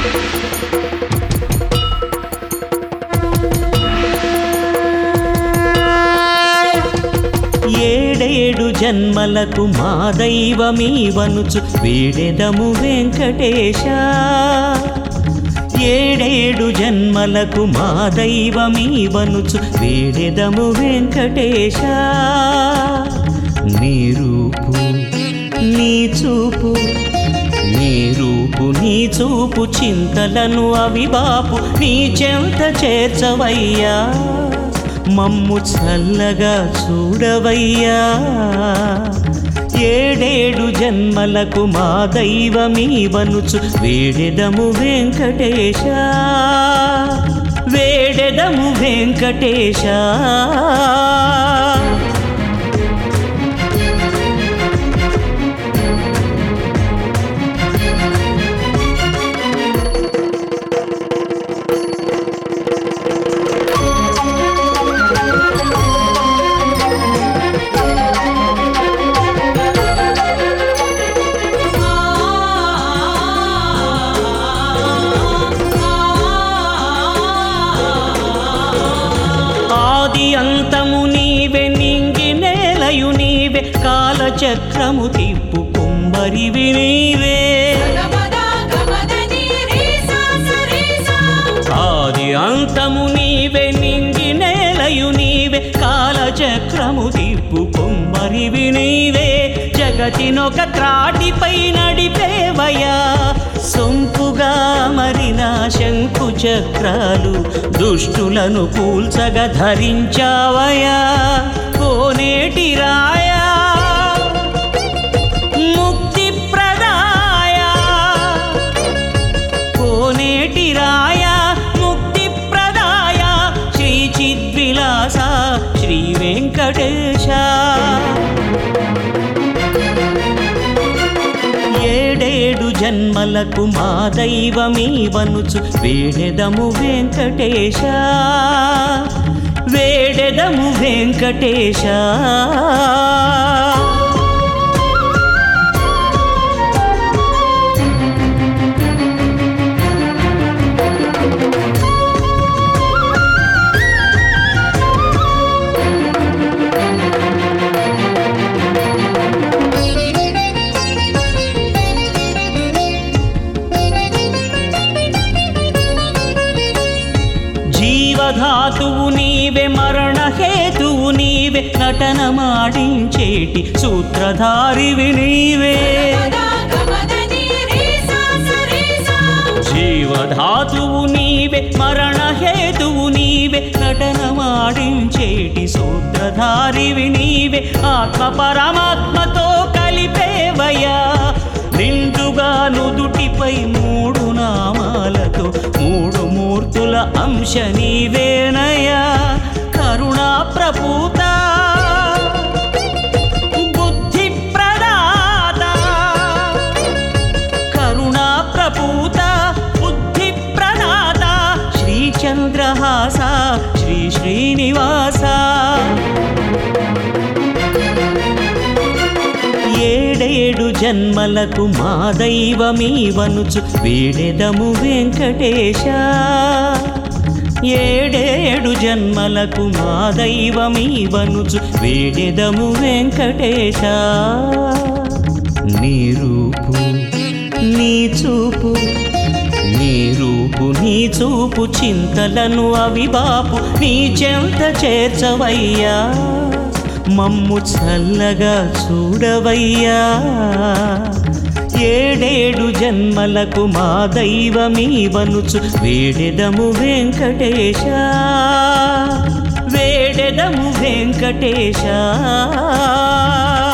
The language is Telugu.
ఏడేడు జన్మలకు మా దైవమీవనుచు వేడెదము వెంకటేశ ఏడేడు జన్మలకు మా దైవమీవనుచు వేడెదము వెంకటేశ నీ రూపు నీ చూపు నీ రూపు నీ చూపు చింతలను అవిబాపు నీ చెంత చేర్చవయ్యా మమ్ము చల్లగా చూడవయ్యా ఏడేడు జన్మలకు మా దైవమీవనుచు వేడెదము వెంకటేశ వేడెదము వెంకటేశ ఆది అంతము నీవే నింగి నేలయు నీవే కాలచక్రము తిప్పు కుమ్మరివి నీవే ఆది అంతము నీవే నింగి నేలయు నీవే కాలచక్రము తిప్పు కుమ్మరివి నీవే జగతినొక త్రాటిపై నడిపేవయా సొంపుగా మరిన శంకు చక్రాలు దుష్టులను కూల్చగా ధరించావయా కోనేటి రాయా ముక్తి ప్రదాయా కోనేటి రాయ ముక్తి ప్రదాయ శ్రీ చిద్విలాస శ్రీ వెంకటేశ ఏడేడు జన్మలకు మా దైవమీవనుచు వేడెదము వెంకటేశ వేడెదము వెంకటేశ జీవధాతువు నీవే మరణ హేతువు నీవే నటన మాడించేటి సూత్రధారివి నీవే జీవధాతువు నీవే మరణ హేతువు నీవే నటన మాడించేటి సూత్రధారివి నీవే ఆత్మ పరమాత్మతో కలిపేవయా నిండుగా నుదుటిపై మూడు నామాలతో మూడు మూర్తుల అంశ నీవేనయా కరుణా ప్రపూత బుద్ధి ప్రదాత కరుణా ప్రపూత బుద్ధి ప్రదాత శ్రీ చంద్రహాస శ్రీ శ్రీనివాస ఏడేడు జన్మలకు మా దైవమీవనుచు వేడెదము వెంకటేశ ఏడేడు జన్మలకు మా దైవమీవనుచు వేడెదము వెంకటేశ నీ రూపు నీ చూపు నీ రూపు నీ చూపు చింతలను అవిబాపు నీ చెంత చేర్చవయ్యా మమ్ము చల్లగా చూడవయ్యా ఏడేడు జన్మలకు మా దైవమీవనుచు వేడెదము వెంకటేశ వేడెదము వెంకటేశ